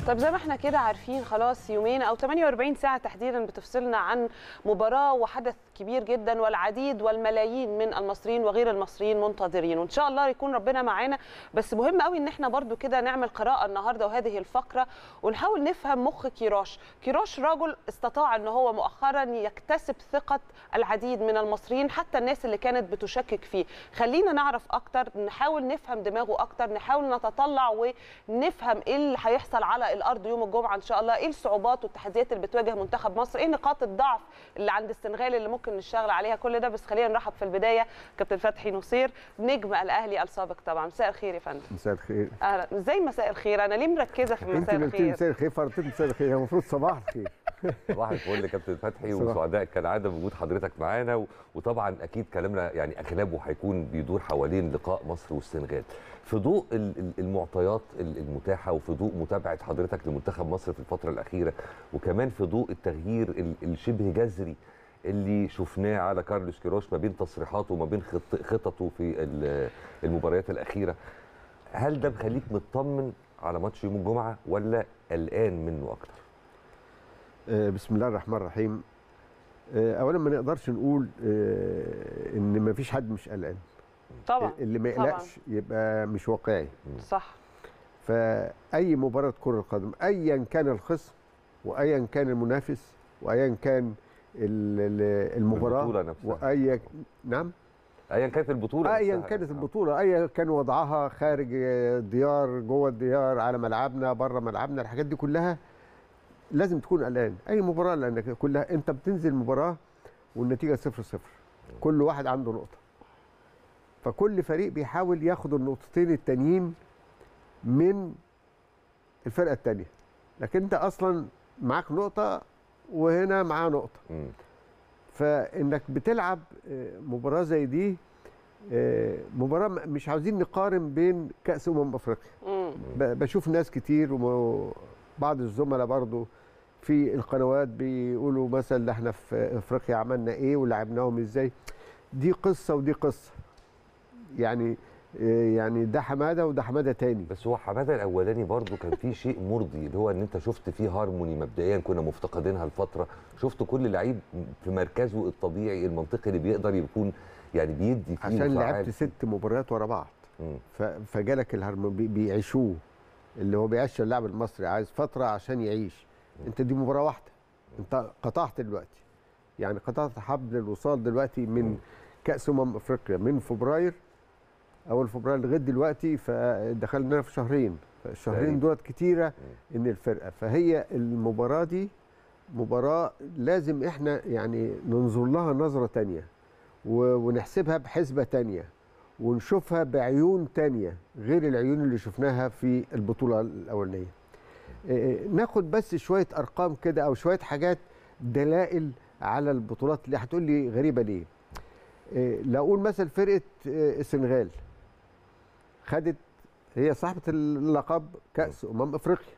طب زي ما احنا كده عارفين خلاص يومين او 48 ساعه تحديدا بتفصلنا عن مباراه وحدث كبير جدا والعديد والملايين من المصريين وغير المصريين منتظرين وان شاء الله يكون ربنا معانا بس مهم قوي ان احنا برضو كده نعمل قراءه النهارده وهذه الفقره ونحاول نفهم مخ كيروش كيروش رجل استطاع ان هو مؤخرا يكتسب ثقه العديد من المصريين حتى الناس اللي كانت بتشكك فيه خلينا نعرف اكتر نحاول نفهم دماغه اكتر نحاول نتطلع ونفهم ايه اللي هيحصل على الارض يوم الجمعه ان شاء الله ايه الصعوبات والتحديات اللي بتواجه منتخب مصر ايه نقاط الضعف اللي عند السنغال اللي ممكن نشتغل عليها كل ده بس خلينا نرحب في البدايه كابتن فتحي نصير نجم الاهلي السابق طبعا مساء الخير يا فندم مساء الخير اهلا ازاي مساء الخير انا ليه مركزه في انت مساء اللي قلت لي الخير مساء الخير فرطيت مساء الخير هو المفروض صباح الخير صباح الفل يا كابتن فتحي صباح. وسعداء كالعاده بوجود حضرتك معانا و- وطبعا اكيد كلامنا يعني اغلبه هيكون بيدور حوالين لقاء مصر والسنغال في ضوء ال- ال- المعطيات ال- المتاحه وفي ضوء متابعه حضرتك لمنتخب مصر في الفتره الاخيره وكمان في ضوء التغيير ال- الشبه جذري اللي شفناه على كارلوس كيروش ما بين تصريحاته وما بين خط- خططه في ال- المباريات الاخيره هل ده مخليك مطمن على ماتش يوم الجمعه ولا قلقان منه اكتر؟ آه، بسم الله الرحمن الرحيم آه، اولا ما نقدرش نقول آه، ان ما فيش حد مش قلقان طبعا اللي ما طبعاً. يقلقش يبقى مش واقعي صح فاي مباراه كره قدم ايا كان الخصم وايا كان المنافس وايا كان ال- ال- المباراه البطولة نفسها. وايا نعم ايا كانت البطوله ايا نفسها كانت يعني. البطوله ايا كان وضعها خارج الديار جوه الديار على ملعبنا بره ملعبنا الحاجات دي كلها لازم تكون قلقان اي مباراه لانك كلها انت بتنزل مباراه والنتيجه صفر صفر كل واحد عنده نقطه فكل فريق بيحاول ياخد النقطتين التانيين من الفرقه التانيه لكن انت اصلا معاك نقطه وهنا معاه نقطه مم. فانك بتلعب آه، مباراه زي دي آه، مباراه م- مش عاوزين نقارن بين كاس امم افريقيا مم. ب- بشوف ناس كتير وبعض الزملاء برضو في القنوات بيقولوا مثلا ده احنا في افريقيا عملنا ايه ولعبناهم ازاي دي قصه ودي قصه يعني آه، يعني ده حماده وده حماده تاني بس هو حماده الاولاني برضو كان فيه شيء مرضي اللي هو ان انت شفت فيه هارموني مبدئيا كنا مفتقدينها لفتره شفت كل لعيب في مركزه الطبيعي المنطقي اللي بيقدر يكون يعني بيدي فيه عشان وفعال لعبت فيه. ست مباريات ورا بعض مم. ف- فجالك الهرمون بي- بيعيشوه اللي هو بيعيش اللاعب المصري عايز فتره عشان يعيش انت دي مباراه واحده انت قطعت دلوقتي يعني قطعت حبل الوصال دلوقتي من كاس امم افريقيا من فبراير اول فبراير لغايه دلوقتي فدخلنا في شهرين فالشهرين تقريبا. دولت كتيره ان الفرقه فهي المباراه دي مباراه لازم احنا يعني ننظر لها نظره تانية و- ونحسبها بحسبه تانية ونشوفها بعيون تانية غير العيون اللي شفناها في البطولة الأولانية إيه، ناخد بس شوية أرقام كده أو شوية حاجات دلائل على البطولات اللي هتقول لي غريبة ليه إيه، لو أقول مثلا فرقة إيه، السنغال خدت هي صاحبة اللقب كأس أمم أفريقيا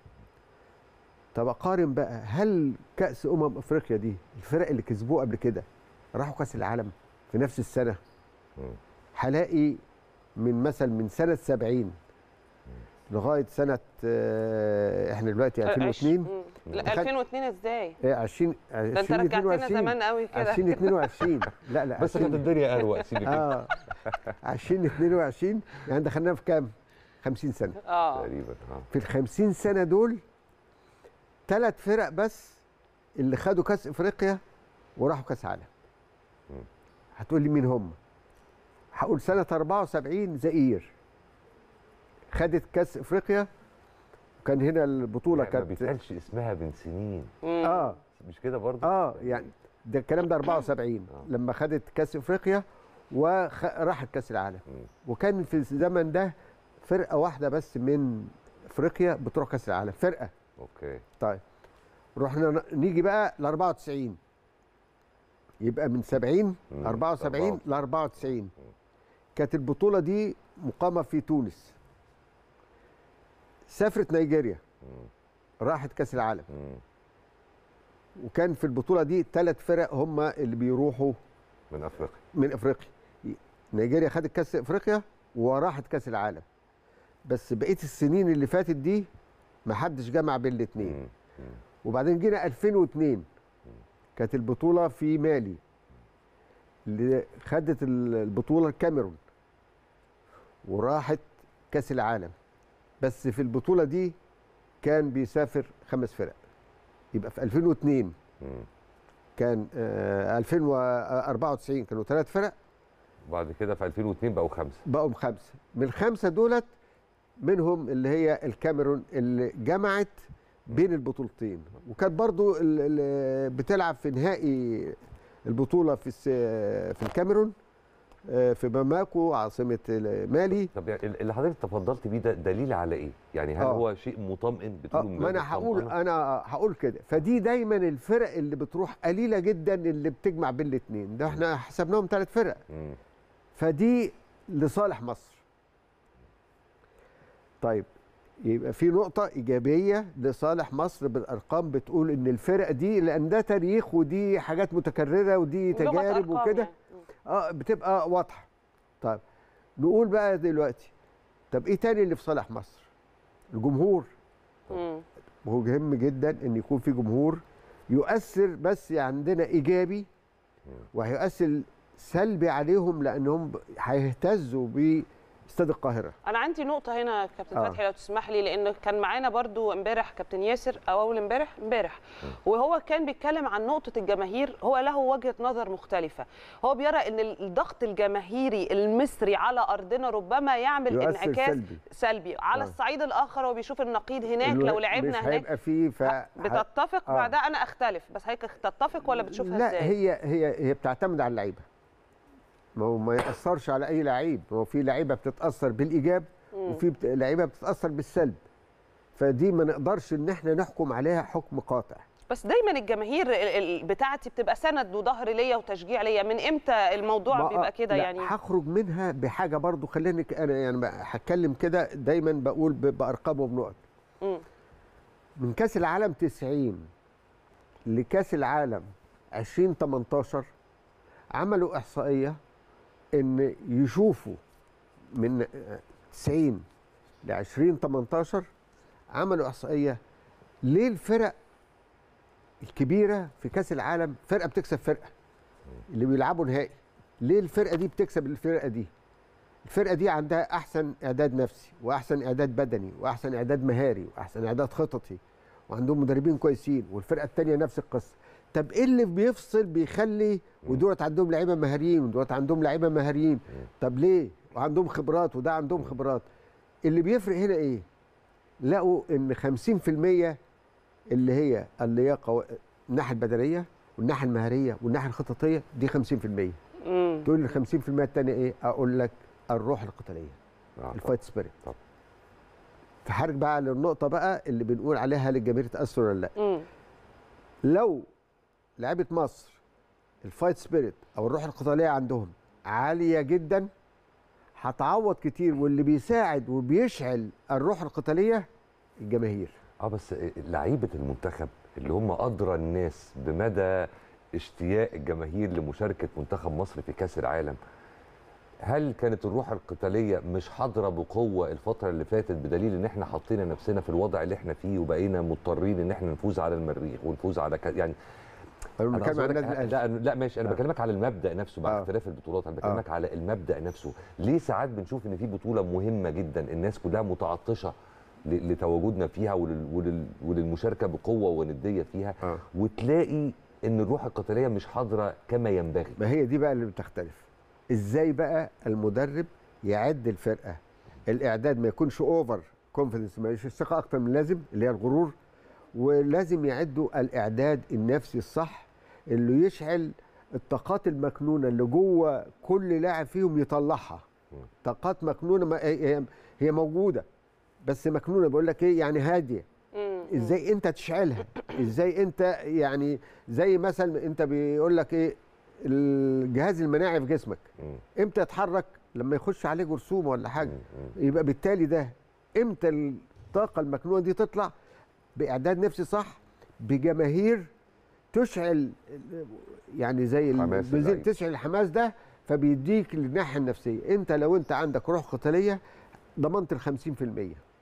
طب أقارن بقى هل كأس أمم أفريقيا دي الفرق اللي كسبوه قبل كده راحوا كأس العالم في نفس السنة مم. هلاقي من مثل من سنة 70 لغاية سنة آه، احنا دلوقتي 2002 مم. لا خد- 2002 ازاي آه، 20 ده انت رجعتنا زمان قوي كده 2022 لا لا بس كانت 20 الدنيا اروق سيبك انت. اه 2022 يعني دخلنا في كام؟ 50 سنة اه تقريبا اه في ال 50 سنة دول ثلاث فرق بس اللي خدوا كأس افريقيا وراحوا كأس عالم مم. هتقول لي مين هم؟ هقول سنة 74 زئير خدت كأس افريقيا وكان هنا البطولة يعني ما كانت بيتقالش اسمها من سنين مم. اه مش كده برضو اه يعني ده الكلام ده 74 آه. لما خدت كأس افريقيا وراحت كأس العالم مم. وكان في الزمن ده فرقة واحدة بس من افريقيا بتروح كأس العالم فرقة اوكي طيب رحنا ن- نيجي بقى ل 94 يبقى من 70 مم. 74 ل 94 كانت البطولة دي مقامة في تونس سافرت نيجيريا مم. راحت كأس العالم مم. وكان في البطولة دي ثلاث فرق هم اللي بيروحوا من افريقيا من افريقيا نيجيريا خدت كاس افريقيا وراحت كاس العالم بس بقيه السنين اللي فاتت دي ما حدش جمع بين الاثنين مم. مم. وبعدين جينا 2002 كانت البطوله في مالي اللي خدت ال- البطوله الكاميرون وراحت كاس العالم بس في البطوله دي كان بيسافر خمس فرق يبقى في 2002 مم. كان آه 2094 كانوا ثلاث فرق وبعد كده في 2002 بقوا خمسه بقوا خمسه من الخمسه دولت منهم اللي هي الكاميرون اللي جمعت بين البطولتين وكانت برضو ال- ال- بتلعب في نهائي البطوله في الس- في الكاميرون آه، في باماكو عاصمه مالي طب يعني اللي حضرتك تفضلت بيه ده دليل على ايه؟ يعني هل آه. هو شيء مطمئن آه، بتقولوا ما انا هقول انا هقول كده فدي دايما الفرق اللي بتروح قليله جدا اللي بتجمع بين الاثنين ده احنا حسبناهم ثلاث فرق مم. فدي لصالح مصر طيب يبقى في نقطة إيجابية لصالح مصر بالأرقام بتقول إن الفرق دي لأن ده تاريخ ودي حاجات متكررة ودي ولغة تجارب أرقام وكده يعني. مم. اه بتبقى واضحة طيب نقول بقى دلوقتي طب إيه تاني اللي في صالح مصر؟ الجمهور مم. مهم جدا إن يكون في جمهور يؤثر بس عندنا إيجابي وهيؤثر سلبي عليهم لأنهم هيهتزوا باستاد القاهرة انا عندي نقطه هنا كابتن آه. فتحي لو تسمح لي لان كان معانا برضو امبارح كابتن ياسر او اول امبارح امبارح وهو كان بيتكلم عن نقطه الجماهير هو له وجهه نظر مختلفه هو بيرى ان الضغط الجماهيري المصري على ارضنا ربما يعمل يؤثر انعكاس سلبي. سلبي على آه. الصعيد الاخر هو بيشوف النقيض هناك الو- لو لعبنا مش هناك هيبقى فيه ف... بتتفق آه. مع ده انا اختلف بس هيك تتفق ولا بتشوفها لا ازاي هي هي هي بتعتمد على اللعيبه ما هو ما ياثرش على اي لعيب ما هو في لعيبه بتتاثر بالايجاب وفي بت... لعيبه بتتاثر بالسلب فدي ما نقدرش ان احنا نحكم عليها حكم قاطع بس دايما الجماهير ال- ال- بتاعتي بتبقى سند وظهر ليا وتشجيع ليا من امتى الموضوع ما- بيبقى كده لا، يعني هخرج منها بحاجه برضو خليني ك- انا يعني بقى هتكلم كده دايما بقول ب- بارقام وبنقط مم. من كاس العالم 90 لكاس العالم 2018 عملوا احصائيه ان يشوفوا من 90 ل 2018 عملوا احصائيه ليه الفرق الكبيره في كاس العالم فرقه بتكسب فرقه اللي بيلعبوا نهائي ليه الفرقه دي بتكسب الفرقه دي الفرقه دي عندها احسن اعداد نفسي واحسن اعداد بدني واحسن اعداد مهاري واحسن اعداد خططي وعندهم مدربين كويسين والفرقه الثانيه نفس القصه طب ايه اللي بيفصل بيخلي ودولت عندهم لعيبه مهاريين ودولت عندهم لعيبه مهاريين طب ليه وعندهم خبرات وده عندهم خبرات اللي بيفرق هنا ايه لقوا ان 50% اللي هي اللياقه و- الناحيه البدنيه والناحيه المهاريه والناحيه الخططيه دي 50% مم. تقول لي 50% الثانيه ايه اقول لك الروح القتاليه آه، الفايت سبيريت طبعا. فهرجع بقى للنقطه بقى اللي بنقول عليها للجماهير تاثر ولا لا مم. لو لعيبه مصر الفايت سبيريت او الروح القتاليه عندهم عاليه جدا هتعوض كتير واللي بيساعد وبيشعل الروح القتاليه الجماهير اه بس لعيبه المنتخب اللي هم ادرى الناس بمدى اشتياق الجماهير لمشاركه منتخب مصر في كاس العالم هل كانت الروح القتاليه مش حاضره بقوه الفتره اللي فاتت بدليل ان احنا حطينا نفسنا في الوضع اللي احنا فيه وبقينا مضطرين ان احنا نفوز على المريخ ونفوز على ك... يعني انا أنا بتكلم عن قصدي النادي لا الاهلي لا ماشي انا آه. بكلمك على المبدا نفسه مع آه. اختلاف البطولات انا بكلمك على المبدا نفسه ليه ساعات بنشوف ان في بطوله مهمه جدا الناس كلها متعطشه ل- لتواجدنا فيها ولل ولل وللمشاركه بقوه ونديه فيها آه. وتلاقي ان الروح القتاليه مش حاضره كما ينبغي ما هي دي بقى اللي بتختلف ازاي بقى المدرب يعد الفرقه الاعداد ما يكونش اوفر كونفيدنس ما يكونش ثقه اكتر من اللازم اللي هي الغرور ولازم يعدوا الاعداد النفسي الصح اللي يشعل الطاقات المكنونه اللي جوه كل لاعب فيهم يطلعها طاقات مكنونه ما هي هي موجوده بس مكنونه بقول لك ايه يعني هاديه مم. ازاي انت تشعلها ازاي انت يعني زي مثلا انت بيقول لك ايه الجهاز المناعي في جسمك مم. امتى يتحرك لما يخش عليه جرثومه ولا حاجه مم. يبقى بالتالي ده امتى الطاقه المكنونه دي تطلع باعداد نفسي صح بجماهير تشعل يعني زي حماس البنزين اللعيب. تشعل الحماس ده فبيديك الناحيه النفسيه انت لو انت عندك روح قتاليه ضمنت ال 50%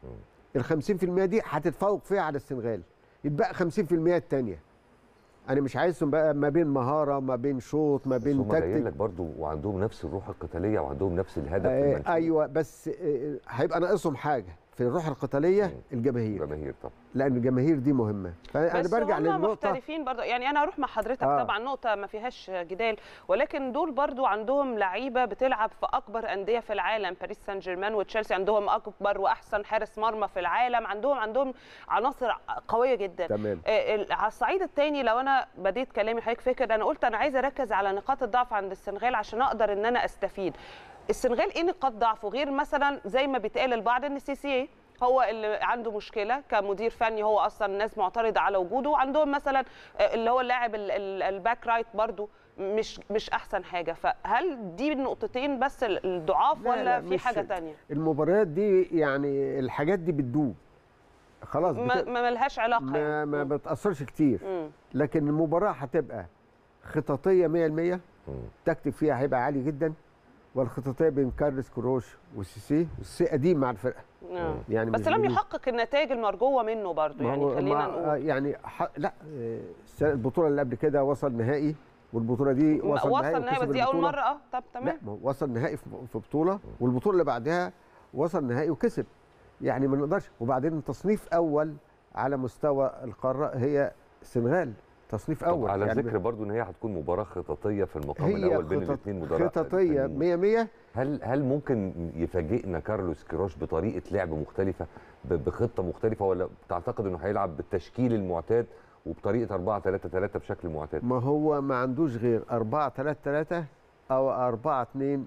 ال 50% دي هتتفوق فيها على السنغال يتبقى 50% الثانيه انا مش عايزهم بقى ما بين مهاره ما بين شوط ما بس بين هم جايين تكتيك لك برضو وعندهم نفس الروح القتاليه وعندهم نفس الهدف آه المنشود. ايوه بس آه هيبقى ناقصهم حاجه في الروح القتاليه مم. الجماهير جماهير طبعا لان الجماهير دي مهمه فانا بس برجع هم للنقطه محترفين برضه يعني انا هروح مع حضرتك آه. آه. طبعا نقطه ما فيهاش جدال ولكن دول برضه عندهم لعيبه بتلعب في اكبر انديه في العالم باريس سان جيرمان وتشيلسي عندهم اكبر واحسن حارس مرمى في العالم عندهم عندهم عناصر قويه جدا تمام آه، ال- على الصعيد الثاني لو انا بديت كلامي حضرتك فاكر انا قلت انا عايزه اركز على نقاط الضعف عند السنغال عشان اقدر ان انا استفيد السنغال ايه نقاط ضعفه غير مثلا زي ما بيتقال البعض ان السيسي هو اللي عنده مشكله كمدير فني هو اصلا الناس معترضه على وجوده وعندهم مثلا آه، اللي هو اللاعب ال- ال- الباك رايت برضو مش مش احسن حاجه فهل دي النقطتين بس ال- الضعاف لا، ولا لا، في مش- حاجه تانية المباريات دي يعني الحاجات دي بتدوب خلاص ما بت... ما ملهاش علاقه ما, يعني. ما بتاثرش كتير مم. لكن المباراه هتبقى خططيه 100% مم. التكتيك فيها هيبقى عالي جدا والخططيه بين كارلس كروش والسيسي والسيسي قديم مع الفرقه آه. يعني بس مش لم جديد. يحقق النتائج المرجوه منه برضو ما يعني هو- خلينا ما- آه، نقول يعني ح... لا آه، السنة- البطوله اللي قبل كده وصل نهائي والبطوله دي وصل, وصل نهائي نهائي وكسب بس دي اول البطولة. مره اه طب لا تمام ما هو وصل نهائي في في بطوله والبطوله اللي بعدها وصل نهائي وكسب يعني ما نقدرش وبعدين تصنيف اول على مستوى القاره هي السنغال تصنيف طب اول على يعني ذكر برضو ان هي هتكون مباراه خططيه في المقام هي الاول بين خطط الاثنين مدراء خططيه الفنيين. 100 100 هل هل ممكن يفاجئنا كارلوس كيروش بطريقه لعب مختلفه ب- بخطه مختلفه ولا تعتقد انه هيلعب بالتشكيل المعتاد وبطريقه 4 3 3 بشكل معتاد ما هو ما عندوش غير 4 3 3 او 4 2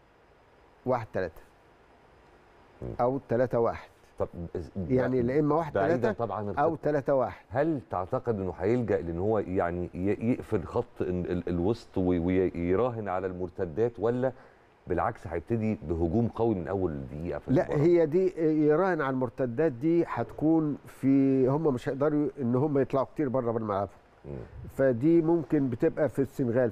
1 3 مم. او 3 1 طب يعني لا اما 1 بعيدا 3 طبعا عن او الخطة. 3 1 هل تعتقد انه هيلجا لان هو يعني ي- يقفل خط ال- ال- الوسط وي- ويراهن على المرتدات ولا بالعكس هيبتدي بهجوم قوي من اول دقيقه في لا المباراة؟ هي دي يراهن على المرتدات دي هتكون في هم مش هيقدروا ان هم يطلعوا كتير بره من ملعبهم مم. فدي ممكن بتبقى في السنغال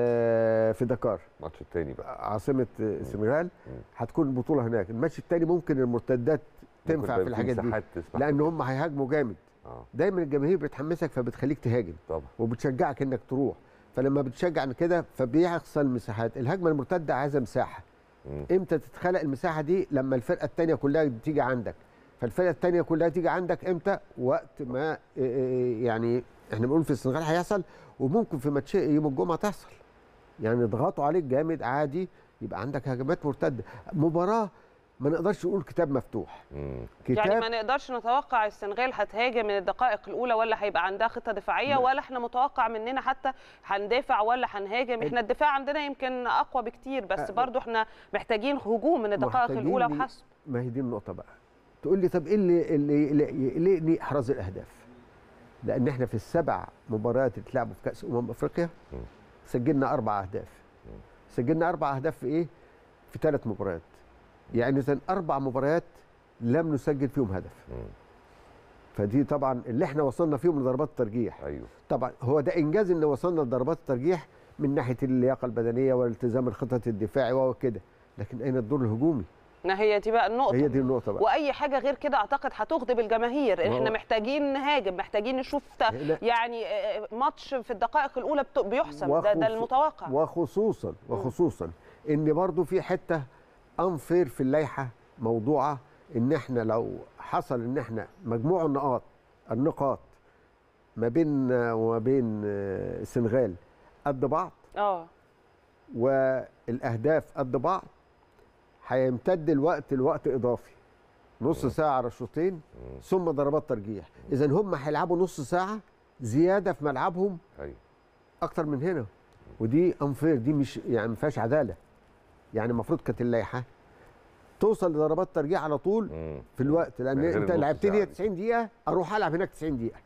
في في دكار الماتش الثاني بقى عاصمه السنغال مم. هتكون البطوله هناك الماتش الثاني ممكن المرتدات ممكن تنفع بقى في الحاجات دي مساحات تسمح لان بكده. هم هيهاجموا جامد اه دايما الجماهير بتحمسك فبتخليك تهاجم طبعا وبتشجعك انك تروح فلما بتشجع عن كده فبيحصل مساحات الهجمه المرتده عايزه مساحه مم. امتى تتخلق المساحه دي لما الفرقه الثانيه كلها تيجي عندك فالفرقه الثانيه كلها تيجي عندك امتى وقت ما إيه إيه يعني احنا بنقول في السنغال هيحصل وممكن في ماتش يوم الجمعه تحصل يعني يضغطوا عليك جامد عادي يبقى عندك هجمات مرتده مباراه ما نقدرش نقول كتاب مفتوح مم. كتاب يعني ما نقدرش نتوقع السنغال هتهاجم من الدقائق الاولى ولا هيبقى عندها خطه دفاعيه لا. ولا احنا متوقع مننا حتى هندافع ولا هنهاجم احنا الدفاع عندنا يمكن اقوى بكتير بس أه. برضو احنا محتاجين هجوم من الدقائق محتاجين الاولى لي- وحسب ما هي دي النقطة بقى تقول لي طب ايه اللي اللي اللي يقلقني احراز الاهداف؟ لان احنا في السبع مباريات اللي اتلعبوا في كاس امم افريقيا مم. سجلنا اربع اهداف. سجلنا اربع اهداف في ايه؟ في ثلاث مباريات. يعني اذا اربع مباريات لم نسجل فيهم هدف. مم. فدي طبعا اللي احنا وصلنا فيهم لضربات الترجيح. ايوه طبعا هو ده انجاز ان وصلنا لضربات الترجيح من ناحيه اللياقه البدنيه والالتزام الخطط الدفاعي وكده. لكن اين الدور الهجومي؟ ما هي دي بقى النقطه هي دي النقطه بقى. واي حاجه غير كده اعتقد هتغضب الجماهير ما احنا هو- محتاجين نهاجم محتاجين نشوف ت- لا. يعني آه، ماتش في الدقائق الاولى بت- بيحسم ده, ده وخصو- المتوقع وخصوصا وخصوصا ان برضو في حته انفير في اللائحه موضوعه ان احنا لو حصل ان احنا مجموع النقاط النقاط ما بين وما بين آه، السنغال قد بعض اه والاهداف قد بعض هيمتد الوقت لوقت اضافي نص ساعه على الشوطين ثم ضربات ترجيح اذا هم هيلعبوا نص ساعه زياده في ملعبهم ايوه اكتر من هنا ودي انفير دي مش يعني ما فيهاش عداله يعني المفروض كانت اللائحه توصل لضربات ترجيح على طول مم. في الوقت لان من غير انت النص لعبتني ساعة هي دي. 90 دقيقه اروح العب هناك 90 دقيقه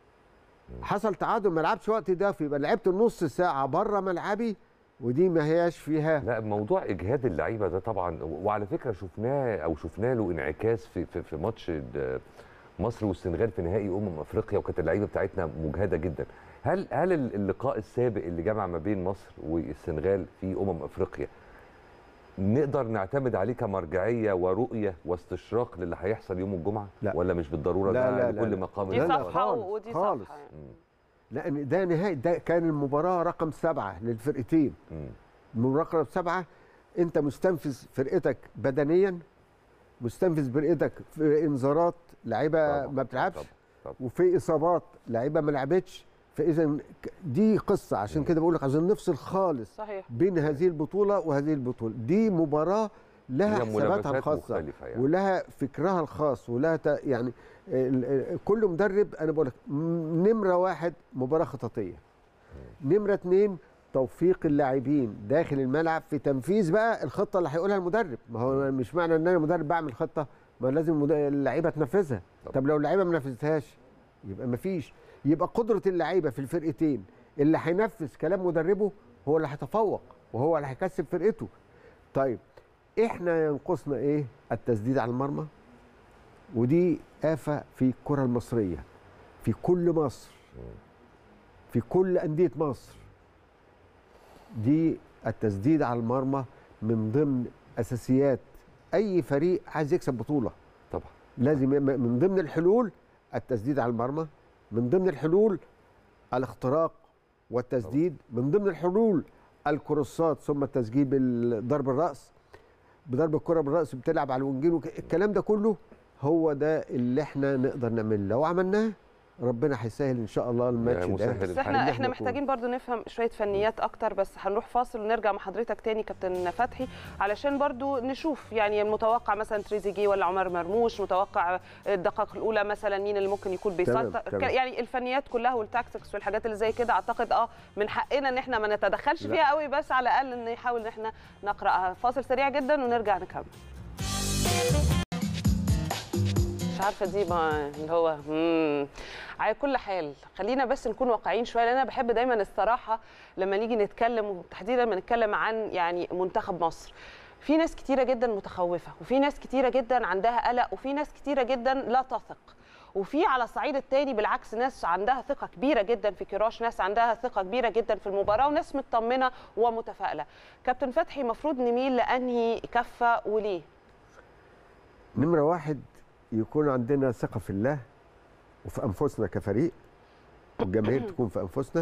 حصل تعادل ما لعبتش وقت ده يبقى لعبت النص ساعه بره ملعبي ودي ما هياش فيها لا موضوع اجهاد اللعيبه ده طبعا وعلى فكره شفناه او شفنا له انعكاس في في, في ماتش ال- مصر والسنغال في نهائي امم افريقيا وكانت اللعيبه بتاعتنا مجهده جدا هل هل ال- اللقاء السابق اللي جمع ما بين مصر والسنغال في امم افريقيا نقدر نعتمد عليه كمرجعيه ورؤيه واستشراق للي هيحصل يوم الجمعه لا. ولا مش بالضروره لا، ده لا، لا، لكل لا. مقام دي لا، لا، يقال؟ صفحه خالص، ودي خالص. صفحه يعني. مم. لان ده نهائي ده كان المباراه رقم سبعه للفرقتين مم. من رقم سبعه انت مستنفذ فرقتك بدنيا مستنفذ فرقتك في انذارات لعيبه طبعاً، ما بتلعبش طبعاً، طبعاً. وفي اصابات لعيبه ما لعبتش فاذا ك- دي قصه عشان كده بقول لك عايزين نفصل خالص صحيح بين هذه البطوله وهذه البطوله دي مباراه لها هي حساباتها ملابسات الخاصه مختلفة يعني. ولها فكرها الخاص ولها ت- يعني ال- ال- كل مدرب انا بقول لك م- نمره واحد مباراه خططيه نمره اتنين توفيق اللاعبين داخل الملعب في تنفيذ بقى الخطه اللي هيقولها المدرب ما هو مش معنى ان انا مدرب بعمل خطه ما لازم المد- اللعيبه تنفذها طبعا. طب لو اللعيبه ما نفذتهاش يبقى ما فيش يبقى قدره اللعيبه في الفرقتين اللي هينفذ كلام مدربه هو اللي هيتفوق وهو اللي هيكسب فرقته طيب احنا ينقصنا ايه التسديد على المرمى ودي آفة في الكرة المصرية في كل مصر في كل أندية مصر دي التسديد على المرمى من ضمن أساسيات أي فريق عايز يكسب بطولة طبعا لازم ي- من ضمن الحلول التسديد على المرمى من ضمن الحلول الاختراق والتسديد من ضمن الحلول الكروسات ثم التسجيل بضرب الراس بضرب الكره بالراس بتلعب على الونجين وك- الكلام ده كله هو ده اللي احنا نقدر نعمله لو عملناه ربنا هيسهل ان شاء الله الماتش ده مسهل بس الحال. احنا إن احنا إحنا محتاجين برضو نفهم شويه فنيات اكتر بس هنروح فاصل ونرجع مع حضرتك تاني كابتن فتحي علشان برضو نشوف يعني المتوقع مثلا تريزيجيه ولا عمر مرموش متوقع الدقائق الاولى مثلا مين اللي ممكن يكون بيسيطر تمام. ك- يعني الفنيات كلها والتاكتكس والحاجات اللي زي كده اعتقد اه من حقنا ان احنا ما نتدخلش لا. فيها قوي بس على الاقل ان نحاول ان احنا نقراها فاصل سريع جدا ونرجع نكمل مش عارفه دي ما اللي هو مم. على كل حال خلينا بس نكون واقعيين شويه لان انا بحب دايما الصراحه لما نيجي نتكلم وتحديدا لما نتكلم عن يعني منتخب مصر في ناس كتيره جدا متخوفه وفي ناس كتيره جدا عندها قلق وفي ناس كتيره جدا لا تثق وفي على الصعيد التاني بالعكس ناس عندها ثقه كبيره جدا في كراش ناس عندها ثقه كبيره جدا في المباراه وناس مطمنه ومتفائله كابتن فتحي المفروض نميل لانهي كفه وليه نمره واحد يكون عندنا ثقه في الله وفي انفسنا كفريق والجماهير تكون في انفسنا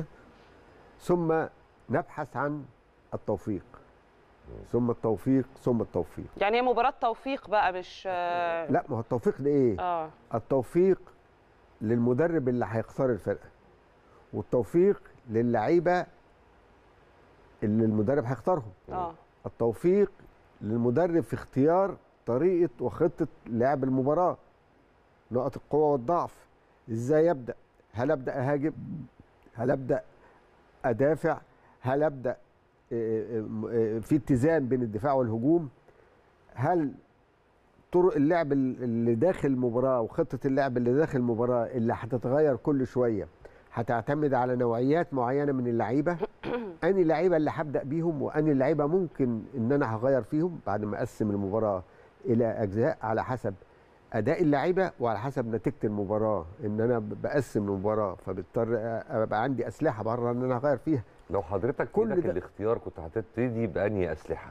ثم نبحث عن التوفيق ثم التوفيق ثم التوفيق يعني هي مباراه توفيق بقى مش لا ما هو التوفيق لايه اه التوفيق للمدرب اللي هيختار الفرقه والتوفيق للعيبه اللي المدرب هيختارهم اه التوفيق للمدرب في اختيار طريقه وخطه لعب المباراه نقط القوه والضعف ازاي ابدا هل ابدا اهاجم هل ابدا ادافع هل ابدا آه، آه، آه، في اتزان بين الدفاع والهجوم هل طرق اللعب اللي داخل المباراه وخطه اللعب اللي داخل المباراه اللي هتتغير كل شويه هتعتمد على نوعيات معينه من اللعيبه اني اللعيبه اللي هبدا بيهم واني اللعيبه ممكن ان انا هغير فيهم بعد ما اقسم المباراه الى اجزاء على حسب اداء اللعيبه وعلى حسب نتيجه المباراه ان انا بقسم المباراه فبضطر ابقى عندي اسلحه بره ان انا اغير فيها لو حضرتك كل كل ده- الاختيار كنت هتبتدي بانهي اسلحه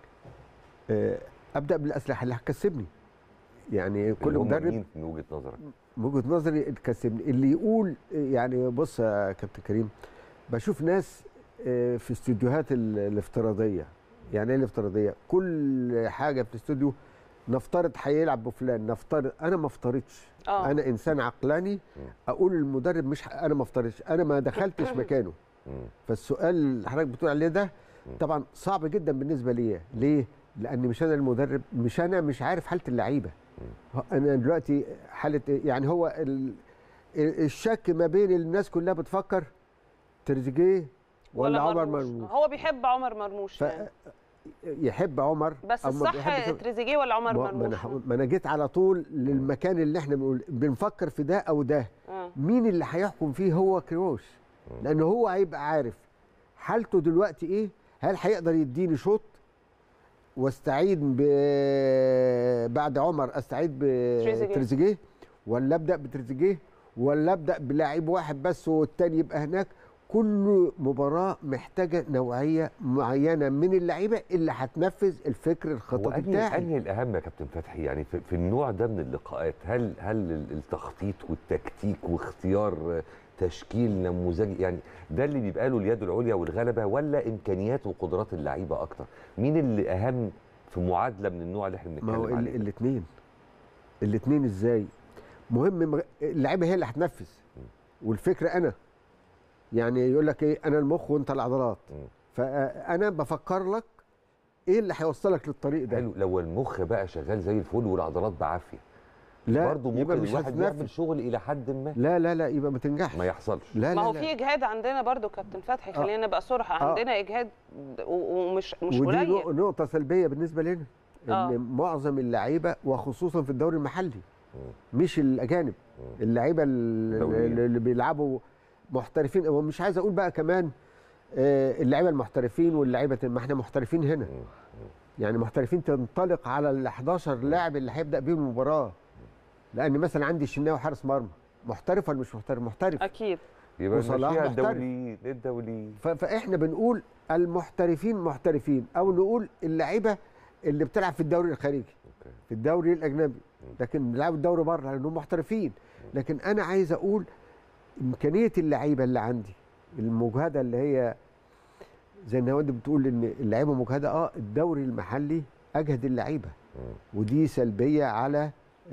آه، ابدا بالاسلحه اللي هتكسبني يعني كل اللي هم مدرب مين من وجهه نظرك من وجهه نظري تكسبني اللي يقول يعني بص يا كابتن كريم بشوف ناس آه، في استوديوهات ال- الافتراضيه يعني ايه الافتراضيه كل حاجه في الاستوديو نفترض هيلعب بفلان نفترض انا ما افترضش اه انا انسان عقلاني اقول للمدرب مش ح- انا ما افترضش انا ما دخلتش مكانه مم. فالسؤال اللي حضرتك بتقول عليه ده طبعا صعب جدا بالنسبه ليا ليه لان مش انا المدرب مش انا مش عارف حاله اللعيبه هو انا دلوقتي حاله يعني هو ال- ال- الشك ما بين الناس كلها بتفكر تريزيجيه ولا, عمر مرموش هو بيحب عمر مرموش ف- يعني. يحب عمر بس أو ما الصح بيحبش- تريزيجيه ولا عمر ما ما مرموش انا هقول- ما انا جيت على طول للمكان اللي احنا بنقول بنفكر في ده او ده آه. مين اللي هيحكم فيه هو كروش لان هو هيبقى عارف حالته دلوقتي ايه هل هيقدر يديني شوط واستعيد ب... بعد عمر استعيد تريزيجيه. بتريزيجيه ولا ابدا بتريزيجيه ولا ابدا بلاعب واحد بس والتاني يبقى هناك كل مباراه محتاجه نوعيه معينه من اللعيبه اللي هتنفذ الفكر هو الخططي انهي بتاعي انهي الاهم يا كابتن فتحي يعني في, في النوع ده من اللقاءات هل هل ال- التخطيط والتكتيك واختيار تشكيل نموذجي يعني ده اللي بيبقى له اليد العليا والغلبه ولا امكانيات وقدرات اللعيبه اكتر مين اللي اهم في معادله من النوع اللي احنا ما هو بنتكلم عليه ده؟ الاثنين الاثنين ازاي مهم مغ- اللعيبه هي اللي هتنفذ والفكره انا يعني يقول لك ايه انا المخ وانت العضلات مم. فانا بفكر لك ايه اللي هيوصلك للطريق ده حلو لو المخ بقى شغال زي الفل والعضلات بعافيه لا برضه يبقى ممكن مش الواحد هتنفذ يعمل شغل الى حد ما لا لا لا يبقى ما تنجحش ما يحصلش لا ما لا هو لا. في اجهاد عندنا برضو كابتن فتحي آه. خلينا نبقى صراحه آه. عندنا اجهاد و- ومش مش ودي قليل نق- نقطه سلبيه بالنسبه لنا آه. ان معظم اللعيبه وخصوصا في الدوري المحلي مش الاجانب اللعيبه ال- دوليين. اللي بيلعبوا محترفين هو مش عايز اقول بقى كمان آه، اللعيبه المحترفين واللعيبه ما احنا محترفين هنا يعني محترفين تنطلق على ال 11 لاعب اللي هيبدا بيهم المباراه لان مثلا عندي الشناوي حارس مرمى محترف ولا مش محترف محترف اكيد يبقى وصلاح نمشيها محترف. الدوليين الدوليين ف- فاحنا بنقول المحترفين محترفين او نقول اللعيبه اللي بتلعب في الدوري الخارجي أوكي. في الدوري الاجنبي لكن بيلعبوا الدوري بره لانهم محترفين لكن انا عايز اقول امكانيه اللعيبه اللي عندي المجهده اللي هي زي النوادي بتقول ان اللعيبه مجهده اه الدوري المحلي اجهد اللعيبه ودي سلبيه على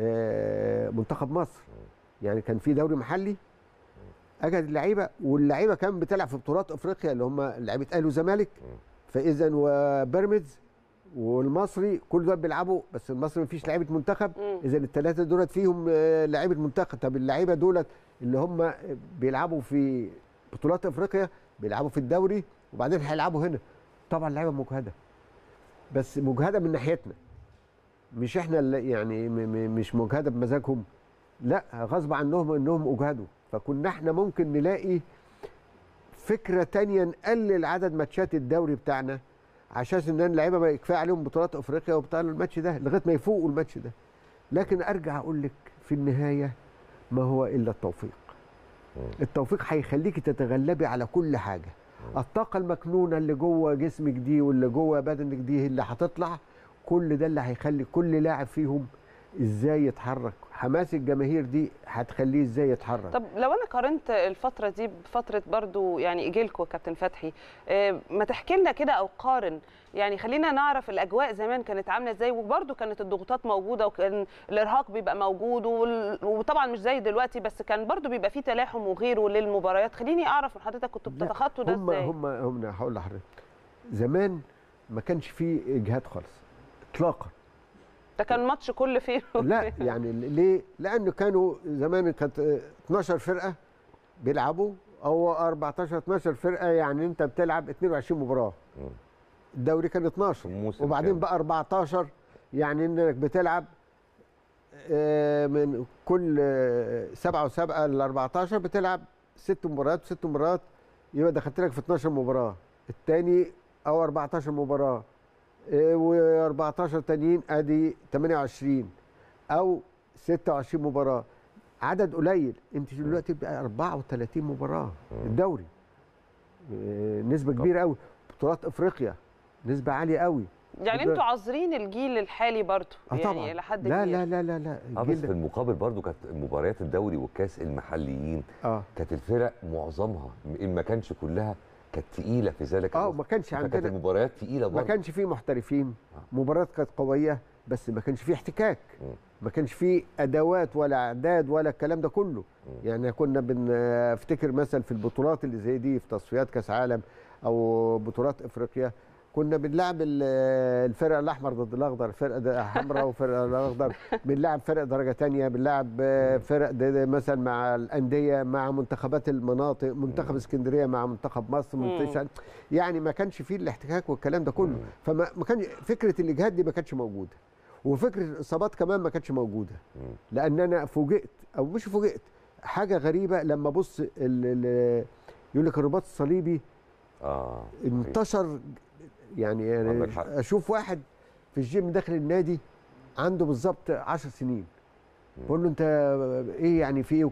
آه، منتخب مصر يعني كان في دوري محلي اجهد اللعيبه واللعيبه كان بتلعب في بطولات افريقيا اللي هم لعيبه اهلي وزمالك فاذا وبيراميدز والمصري كل دول بيلعبوا بس المصري ما فيش لعيبه منتخب مم. اذا الثلاثه دولت فيهم آه، لعيبه منتخب طب اللعيبه دولت اللي هم بيلعبوا في بطولات افريقيا بيلعبوا في الدوري وبعدين هيلعبوا هنا طبعا لعيبه مجهده بس مجهده من ناحيتنا مش احنا اللي يعني م- م- مش مجهده بمزاجهم لا غصب عنهم انهم اجهدوا فكنا احنا ممكن نلاقي فكره تانية نقلل عدد ماتشات الدوري بتاعنا عشان ان اللعيبه ما يكفي عليهم بطولات افريقيا وبتاع الماتش ده لغايه ما يفوقوا الماتش ده لكن ارجع اقول لك في النهايه ما هو الا التوفيق التوفيق هيخليكي تتغلبي على كل حاجه الطاقه المكنونه اللي جوه جسمك دي واللي جوه بدنك دي اللي هتطلع كل ده اللي هيخلي كل لاعب فيهم ازاي يتحرك حماس الجماهير دي هتخليه ازاي يتحرك طب لو انا قارنت الفتره دي بفتره برضو يعني جيلكو كابتن فتحي آه، ما تحكي لنا كده او قارن يعني خلينا نعرف الاجواء زمان كانت عامله ازاي وبرضو كانت الضغوطات موجوده وكان الارهاق بيبقى موجود وال- وطبعا مش زي دلوقتي بس كان برضو بيبقى فيه تلاحم وغيره للمباريات خليني اعرف من حضرتك كنتوا لا، بتتخطوا ده هم ازاي هم هم هقول لحضرتك زمان ما كانش فيه اجهاد خالص اطلاقا ده كان ماتش كل فين لا يعني ليه؟ لانه كانوا زمان كانت آه، 12 فرقه بيلعبوا او 14 12 فرقه يعني انت بتلعب 22 مباراه مم. الدوري كان 12 في موسم وبعدين كامل. بقى 14 يعني انك بتلعب آه، من كل آه، سبعه وسبعه ل 14 بتلعب ست مباريات ست مباريات يبقى دخلت لك في 12 مباراه الثاني او 14 مباراه و14 تانيين ادي 28 او 26 مباراه عدد قليل انت دلوقتي بقى 34 مباراه الدوري آه، نسبه كبيره قوي بطولات افريقيا نسبه عاليه قوي يعني ده- انتوا عاذرين الجيل الحالي برضو اه يعني طبعا الى حد لا كبير لا لا لا لا اه بس الجيل في ده- المقابل برضو كانت مباريات الدوري والكاس المحليين اه كانت الفرق معظمها ان ما كانش كلها كانت تقيله في ذلك اه الوقت. ما كانش فكانت عندنا المباريات تقيله ما برضو كانش فيه محترفين مباريات كانت قويه بس ما كانش فيه احتكاك مم. ما كانش فيه ادوات ولا اعداد ولا الكلام ده كله يعني كنا بنفتكر مثلا في البطولات اللي زي دي في تصفيات كاس عالم او بطولات افريقيا كنا بنلعب ال- الفرق الاحمر ضد الاخضر فرقه ده حمراء وفرقه الاخضر بنلعب فرق درجه تانية بنلعب آه، فرق ده ده مثلا مع الانديه مع منتخبات المناطق منتخب اسكندريه مع منتخب مصر منتخب يعني ما كانش فيه الاحتكاك والكلام ده كله فما ما كان فكره الاجهاد دي ما كانتش موجوده وفكره الاصابات كمان ما كانتش موجوده لان انا فوجئت او مش فوجئت حاجه غريبه لما ابص ال- ال- يقول لك الرباط الصليبي اه انتشر يعني, يعني عندك حق. اشوف واحد في الجيم داخل النادي عنده بالظبط 10 سنين بقول له انت ايه يعني في ايه وكده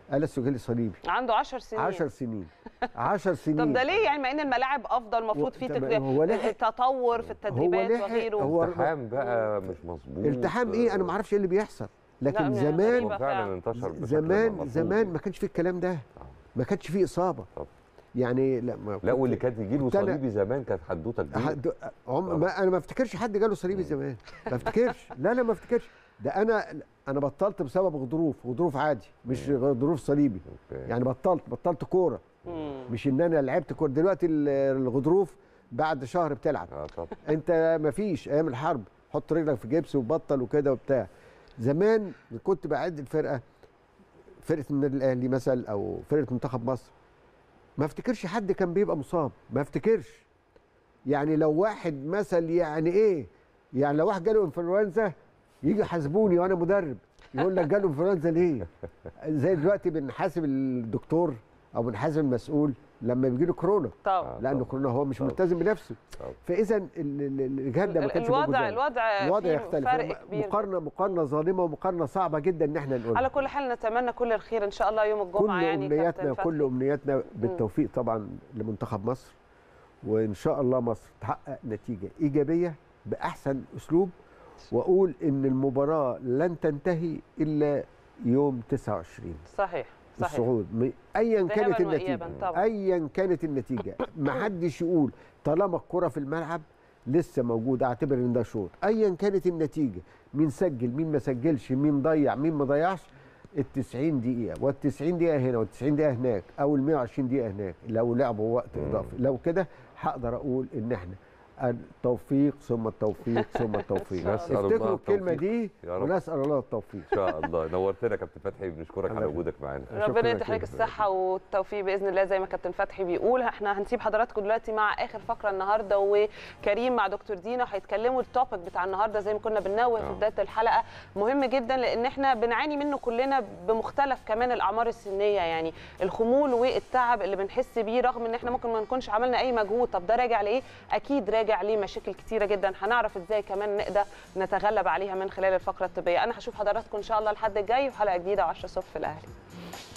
آلة سجل صليبي عنده 10 سنين 10 سنين 10 سنين طب ده ليه يعني مع ان الملاعب افضل المفروض في طب تك- هو لحق- تطور في التدريبات لحق- وغيره هو التحام بقى مش مظبوط التحام ايه انا ما اعرفش ايه اللي بيحصل لكن لا، زمان غريبة. هو فعلا انتشر بشكل زمان ملحوظ. زمان ما كانش فيه الكلام ده ما كانش فيه اصابه طب. يعني لا ما لا كنت- واللي كان يجي له كنت أنا- صليبي زمان كانت حدوته كبيره حد عم ما انا ما افتكرش حد جاله صليبي زمان ما افتكرش لا لا ما افتكرش ده انا انا بطلت بسبب غضروف غضروف عادي مش غضروف صليبي أوكي. يعني بطلت بطلت كوره مم. مش ان انا لعبت كوره دلوقتي ال- الغضروف بعد شهر بتلعب اه طب انت ما فيش ايام الحرب حط رجلك في جبس وبطل وكده وبتاع زمان كنت بعد الفرقه فرقه النادي الاهلي مثلا او فرقه منتخب مصر ما افتكرش حد كان بيبقى مصاب ما افتكرش يعني لو واحد مثل يعني ايه يعني لو واحد جاله انفلونزا يجي يحاسبوني وانا مدرب يقول لك جاله انفلونزا ليه زي دلوقتي بنحاسب الدكتور او بنحاسب المسؤول لما بيجي له كورونا طبعا لانه طبعا. كورونا هو مش طبعا. ملتزم بنفسه طبعا. فاذا ال- ال- ال- الجهاد ده ما كانش موجود الوضع زمان. الوضع الوضع فيه يختلف فرق كبير مقارنه مقارنه ظالمه ومقارنه صعبه جدا ان احنا نقولها على كل حال نتمنى كل الخير ان شاء الله يوم كل الجمعه يعني امنياتنا كابتن فتحي. كل امنياتنا بالتوفيق طبعا لمنتخب مصر وان شاء الله مصر تحقق نتيجه ايجابيه باحسن اسلوب واقول ان المباراه لن تنتهي الا يوم 29 صحيح صحيح الصعود م- ايا ذهاباً كانت وإياباً النتيجه طبعاً. ايا كانت النتيجه ما حدش يقول طالما الكره في الملعب لسه موجوده اعتبر ان ده شوط ايا كانت النتيجه مين سجل مين ما سجلش مين ضيع مين ما ضيعش ال 90 دقيقه وال 90 دقيقه هنا وال 90 دقيقه هناك او ال 120 دقيقه هناك لو لعبوا وقت اضافي لو كده هقدر اقول ان احنا التوفيق ثم التوفيق ثم التوفيق نسأل الله افتكروا الكلمه التوفيق. دي يا رب. ونسال الله التوفيق ان شاء الله نورتنا يا كابتن فتحي بنشكرك على الله وجودك معانا شكراً ربنا يدي لك حضرتك يا الصحة والتوفيق بإذن الله زي ما كابتن فتحي بيقول احنا هنسيب حضراتكم دلوقتي مع آخر فقرة النهاردة وكريم مع دكتور دينا هيتكلموا التوبيك بتاع النهاردة زي ما كنا بننوه في آه. بداية الحلقة مهم جدا لأن احنا بنعاني منه كلنا بمختلف كمان الأعمار السنية يعني الخمول والتعب اللي بنحس بيه رغم ان احنا ممكن ما نكونش عملنا أي مجهود طب ده راجع لإيه؟ أكيد راجع ليه مشاكل كتيرة جدا هنعرف ازاي كمان نقدر نتغلب عليها من خلال الفقرة الطبية أنا هشوف حضراتكم إن شاء الله الحد الجاي وحلقة جديدة و10 الصبح في الأهلي